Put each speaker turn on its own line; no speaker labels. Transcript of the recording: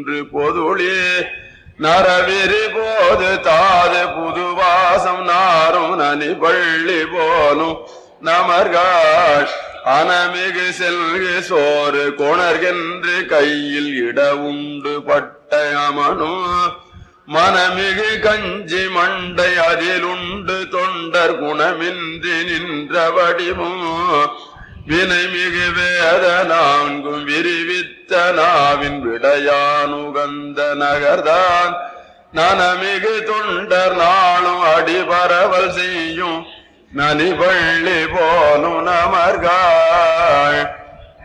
நின்று பொதுளே நரவிரி போது தாது புதுவாசம் நாரும் நனி பள்ளி போலும் நமர்காள் அனமிகு செல்கு சோறு கொணர்கென்று கையில் இட உண்டு பட்ட அமனும் மனமிகு கஞ்சி மண்டை அதிலுண்டு தொண்டர் குணமின்றி நின்ற வடிவும் வினைமிகு வேத நான்கும் விரிவித்த நாவின் விடையானுகந்த நகர்தான் நனமிகு தொண்டர் நாளும் அடிபரவல் செய்யும் நலிவள்ளி போலும் நமர்காள்